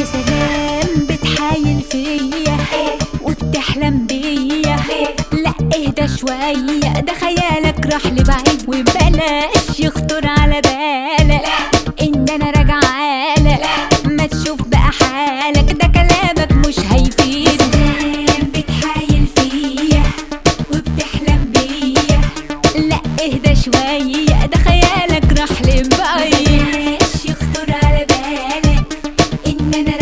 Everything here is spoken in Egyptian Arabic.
يا سلام بتحايل فيا وبتحلم بيا لا اهدى شوية ده خيالك راح لبعيد وبلاش يخطر على بالك ان انا راجعة لك ما تشوف بقى حالك ده كلامك مش هيفيد بتحايل فيا وبتحلم بيا لا اهدى شوية ده خيالك راح لبعيد بلاش يخطر على بالك ان انا